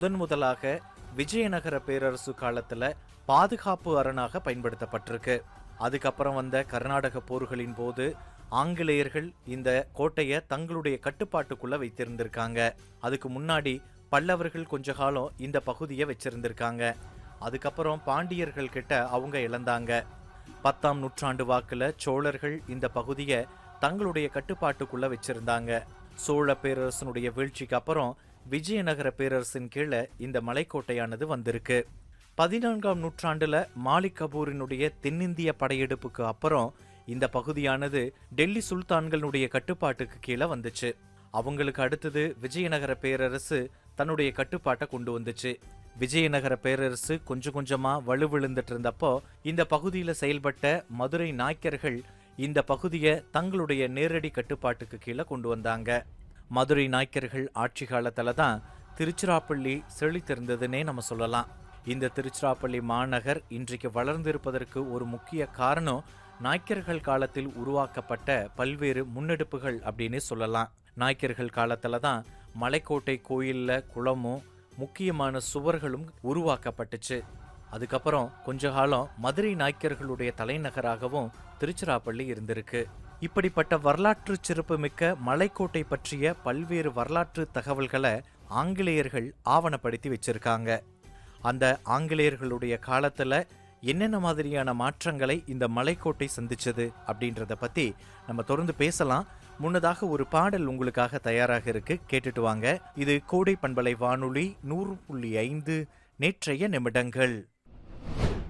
முதன் முதலாக விஜயநகர பேரரசு காலத்துல பாதுகாப்பு அரணாக பயன்படுத்தப்பட்டிருக்கு அதுக்கப்புறம் வந்த கர்நாடக போர்களின் போது ஆங்கிலேயர்கள் இந்த கோட்டையை தங்களுடைய கட்டுப்பாட்டுக்குள்ள வைத்திருந்திருக்காங்க அதுக்கு முன்னாடி பல்லவர்கள் கொஞ்ச காலம் இந்த பகுதியை வச்சிருந்திருக்காங்க அதுக்கப்புறம் பாண்டியர்கள் கிட்ட அவங்க இழந்தாங்க பத்தாம் நூற்றாண்டு வாக்குல சோழர்கள் இந்த பகுதியை தங்களுடைய கட்டுப்பாட்டுக்குள்ள வச்சிருந்தாங்க சோழ பேரரசனுடைய வீழ்ச்சிக்கு அப்புறம் விஜயநகர பேரரசின் கீழே இந்த மலைக்கோட்டையானது வந்திருக்கு பதினான்காம் நூற்றாண்டுல மாலிக் கபூரினுடைய தென்னிந்திய படையெடுப்புக்கு அப்புறம் இந்த பகுதியானது டெல்லி சுல்தான்களுடைய கட்டுப்பாட்டுக்கு கீழே வந்துச்சு அவங்களுக்கு அடுத்தது விஜயநகர பேரரசு தன்னுடைய கட்டுப்பாட்டை கொண்டு வந்துச்சு விஜயநகர பேரரசு கொஞ்சம் கொஞ்சமா வலுவிழுந்துட்டு இருந்தப்போ இந்த பகுதியில செயல்பட்ட மதுரை நாய்க்கர்கள் இந்த பகுதியை தங்களுடைய நேரடி கட்டுப்பாட்டுக்கு கீழே கொண்டு வந்தாங்க மதுரை நாய்க்கர்கள் ஆட்சி காலத்துல தான் திருச்சிராப்பள்ளி செழித்திருந்ததுன்னே நம்ம சொல்லலாம் இந்த திருச்சிராப்பள்ளி மாநகர் இன்றைக்கு வளர்ந்திருப்பதற்கு ஒரு முக்கிய காரணம் நாய்க்கர்கள் காலத்தில் உருவாக்கப்பட்ட பல்வேறு முன்னெடுப்புகள் அப்படின்னு சொல்லலாம் நாய்க்கர்கள் காலத்துல தான் மலைக்கோட்டை கோயில்ல குளமும் முக்கியமான சுவர்களும் உருவாக்கப்பட்டுச்சு அதுக்கப்புறம் கொஞ்ச காலம் மதுரை நாய்க்கர்களுடைய தலைநகராகவும் திருச்சிராப்பள்ளி இருந்திருக்கு இப்படிப்பட்ட வரலாற்று சிறப்புமிக்க மலைக்கோட்டை பற்றிய பல்வேறு வரலாற்று தகவல்களை ஆங்கிலேயர்கள் ஆவணப்படுத்தி வச்சிருக்காங்க அந்த ஆங்கிலேயர்களுடைய காலத்துல என்னென்ன மாதிரியான மாற்றங்களை இந்த மலைக்கோட்டை சந்திச்சது அப்படின்றத பத்தி நம்ம தொடர்ந்து பேசலாம் முன்னதாக ஒரு பாடல் உங்களுக்காக தயாராக இருக்கு கேட்டுட்டு வாங்க இது கோடை பண்பலை வானொலி நூறு புள்ளி ஐந்து நேற்றைய நிமிடங்கள்